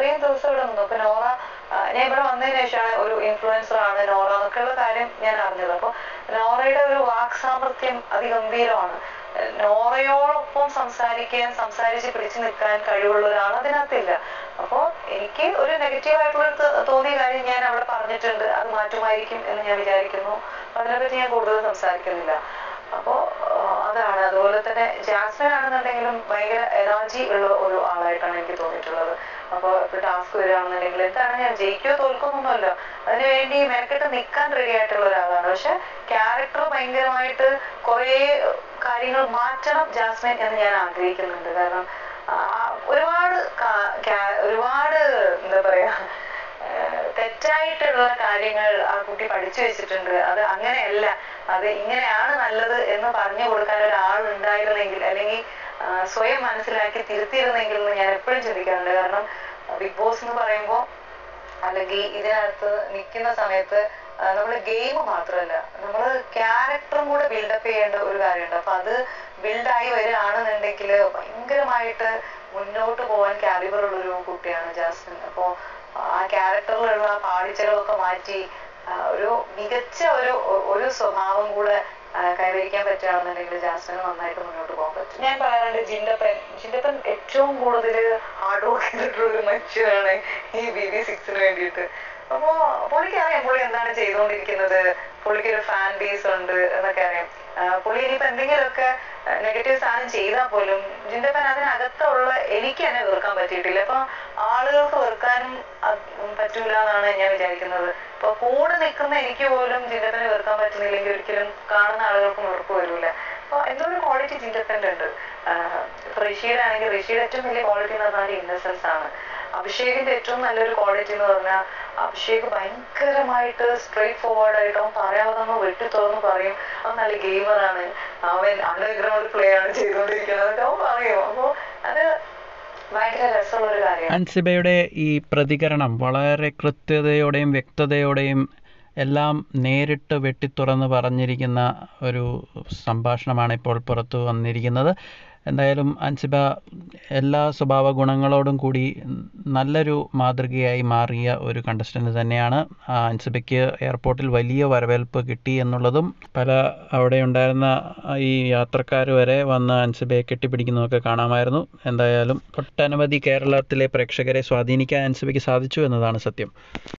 അത്രയും ദിവസം ഇവിടെ നിന്നു അപ്പൊ നോറ ആ, ഞാൻ ഇവിടെ വന്നതിന് ശേഷമാണ് ഒരു ഇൻഫ്ലുവൻസർ ആണ് നോറ എന്നൊക്കെയുള്ള കാര്യം ഞാൻ അറിഞ്ഞത് അപ്പൊ നോറയുടെ ഒരു വാക് സാമർത്ഥ്യം അതിഗംഭീരമാണ് ഏഹ് നോറയോടൊപ്പം സംസാരിക്കാൻ സംസാരിച്ച് പിടിച്ചു നിൽക്കാൻ കഴിവുള്ള ഒരാൾ അതിനകത്തില്ല അപ്പോ എനിക്ക് ഒരു നെഗറ്റീവ് ആയിട്ടുള്ള ഒരു ത- തോന്നിയ കാര്യം ഞാൻ അവിടെ പറഞ്ഞിട്ടുണ്ട് അത് മാറ്റുമായിരിക്കും എന്ന് ഞാൻ വിചാരിക്കുന്നു അതിനെപ്പറ്റി ഞാൻ കൂടുതൽ സംസാരിക്കുന്നില്ല അപ്പോ ആഹ് അതാണ് അതുപോലെ തന്നെ ജാസ്മിൻ ആണെന്നുണ്ടെങ്കിലും ഭയങ്കര എനർജി ഉള്ള ഒരു ആളായിട്ടാണ് എനിക്ക് തോന്നിയിട്ടുള്ളത് അപ്പൊ ഇപ്പൊ ടാസ്ക് വരികയാണെന്നുണ്ടെങ്കിൽ എന്താണ് ഞാൻ ജയിക്കോ തോൽക്കൊന്നൊന്നുമല്ല അതിനുവേണ്ടി മെനക്കെട്ട് നിൽക്കാൻ റെഡി ആയിട്ടുള്ള ഒരാളാണ് പക്ഷെ ക്യാരക്ടർ ഭയങ്കരമായിട്ട് കുറേ കാര്യങ്ങൾ മാറ്റണം ജാസ്മിൻ എന്ന് ഞാൻ ആഗ്രഹിക്കുന്നുണ്ട് കാരണം ആ, ഒരുപാട് കാ- ക്യാ- ഒരുപാട് എന്താ പറയാ ഏഹ് തെറ്റായിട്ടുള്ള കാര്യങ്ങൾ ആ കുട്ടി പഠിച്ചു വെച്ചിട്ടുണ്ട് അത് അങ്ങനെയല്ല അത് ഇങ്ങനെയാണ് നല്ലത് എന്ന് പറഞ്ഞു കൊടുക്കാൻ ഒരാൾ ഉണ്ടായിരുന്നെങ്കിൽ അല്ലെങ്കിൽ ആ, സ്വയം മനസ്സിലാക്കി തിരുത്തിയിരുന്നെങ്കിൽ എന്ന് ഞാൻ എപ്പോഴും ചിന്തിക്കാറുണ്ട് കാരണം ബിഗ് ബോസ് എന്ന് പറയുമ്പോൾ അല്ലെങ്കിൽ ഇതിനകത്ത് നിൽക്കുന്ന സമയത്ത് നമ്മൾ ഗെയിം മാത്രമല്ല നമ്മൾ ക്യാരക്ടറും കൂടെ ബിൽഡപ്പ് ചെയ്യേണ്ട ഒരു കാര്യമുണ്ട് അപ്പൊ അത് ബിൽഡായി വരികയാണെന്നുണ്ടെങ്കിൽ ഭയങ്കരമായിട്ട് മുന്നോട്ട് പോകാൻ കാലിബർ ഉള്ള ഒരു കുട്ടിയാണ് ജാസ്മിൻ അപ്പോ ആ ക്യാരക്ടറിലുള്ള പാളിച്ചകളൊക്കെ മാറ്റി ആ, ഒരു മികച്ച ഒരു ഒരു സ്വഭാവം കൂടെ ആ, കൈവരിക്കാൻ പറ്റുകയാണെന്നുണ്ടെങ്കിൽ ജാസ്മിന് നന്നായിട്ട് മുന്നോട്ട് പോകാൻ പറ്റും ഞാൻ പറയാറുണ്ട് ജിൻഡപ്പൻ ജിൻഡപ്പൻ ഏറ്റവും കൂടുതൽ ഹാർഡ് വർക്ക് ചെയ്തിട്ടുള്ള ഒരു മനുഷ്യനാണ് ഈ ബി ബി സിക്സിന് വേണ്ടിയിട്ട് അപ്പോ പുള്ളിക്ക് അറിയാം പുള്ളി എന്താണ് ചെയ്തുകൊണ്ടിരിക്കുന്നത് പുള്ളിക്ക് ഒരു ഫാൻ ബേസ് ഉണ്ട് എന്നൊക്കെ അറിയാം ആ, പുള്ളി ഇനിയിപ്പോ എന്തെങ്കിലുമൊക്കെ നെഗറ്റീവ് സാധനം ചെയ്താൽ പോലും ജിൻഡപ്പൻ അതിനകത്തുള്ള എനിക്ക് തന്നെ വെറുക്കാൻ പറ്റിയിട്ടില്ല അപ്പൊ ആളുകൾക്ക് വെറുക്കാനും അത് പറ്റൂല എന്നാണ് ഞാൻ വിചാരിക്കുന്നത് ഇപ്പൊ കൂടെ നിൽക്കുന്ന എനിക്ക് പോലും ജിൻഡപ്പനെ വെറുക്കാൻ പറ്റുന്നില്ലെങ്കിൽ ഒരിക്കലും കാണുന്ന ആളുകൾക്കും വെറുപ്പ് വരൂല അപ്പൊ എന്തോ ഒരു ക്വാളിറ്റി ജിൻഡപ്പൻ്റെ ഉണ്ട് ആഹ് ഇപ്പൊ ഋഷിയുടെ ആണെങ്കിൽ ഋഷിയുടെ ഏറ്റവും വലിയ ക്വാളിറ്റി എന്ന് പറഞ്ഞാൽ ഇന്നസെൻസ് ആണ് അഭിഷേകിന്റെ ഏറ്റവും നല്ലൊരു ക്വാളിറ്റി എന്ന് പറഞ്ഞാൽ അഭിഷേക് ഭയങ്കരമായിട്ട് സ്ട്രേറ്റ് ഫോർവേഡ് ആയിട്ട് അവൻ പറയാവുന്ന വെട്ടി തുറന്ന് പറയും അവൻ നല്ല ഗെയിമറാണ് അവൻ അണ്ടർഗ്രൗണ്ട് പ്ലേ ആണ് ചെയ്തുകൊണ്ടിരിക്കുന്നത് എന്നൊക്കെ അവൻ പറയും അപ്പോ അത് ഭയങ്കര രസമുള്ള ഒരു കാര്യമാണ് അൻസിബയുടെ ഈ പ്രതികരണം വളരെ കൃത്യതയോടെയും വ്യക്തതയോടെയും എല്ലാം നേരിട്ട് വെട്ടിത്തുറന്ന് പറഞ്ഞിരിക്കുന്ന ഒരു സംഭാഷണമാണ് ഇപ്പോൾ പുറത്തു വന്നിരിക്കുന്നത് എന്തായാലും അൻസിബ എല്ലാ സ്വഭാവ ഗുണങ്ങളോടും കൂടി നല്ലൊരു മാതൃകയായി മാറിയ ഒരു കണ്ടസ്റ്റൻ്റ് തന്നെയാണ് ആ അൻസിബയ്ക്ക് എയർപോർട്ടിൽ വലിയ വരവേൽപ്പ് കിട്ടി എന്നുള്ളതും പല അവിടെ ഉണ്ടായിരുന്ന ഈ യാത്രക്കാർ വരെ വന്ന് അൻസിബയെ കെട്ടിപ്പിടിക്കുന്നതൊക്കെ കാണാമായിരുന്നു എന്തായാലും ഒട്ടനവധി കേരളത്തിലെ പ്രേക്ഷകരെ സ്വാധീനിക്കാൻ അൻസിബയ്ക്ക് സാധിച്ചു എന്നതാണ് സത്യം